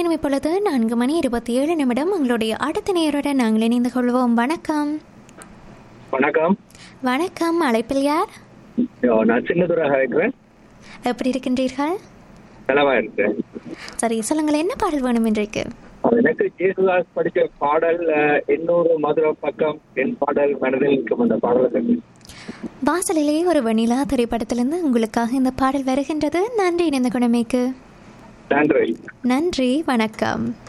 நேரம் இப்பொழுது நான்கு மணி இருபத்தி ஏழு நிமிடம் உங்களுடைய அடுத்த நேருடன் நாங்கள் இணைந்து கொள்வோம் வணக்கம் வணக்கம் வணக்கம் அழைப்பில் யார் யோ, நான் சின்னதுராக இருக்கிறேன் எப்படி இருக்கின்றீர்கள் நலமா இருக்கிறேன் சரி சொல்லுங்கள் என்ன பாடல் வேணும் இன்றைக்கு எனக்கு ஜேசுதாஸ் படிச்ச பாடல் அஹ், இன்னொரு மதுரை பக்கம் என் பாடல் மனதில் இருக்கும் அந்த பாடலை கேட்டு வாசலிலே ஒரு வெண்ணிலா திரைப்படத்திலிருந்து உங்களுக்காக இந்த பாடல் வருகின்றது நன்றி இணைந்த குணமைக்கு நன்றி நன்றி வணக்கம்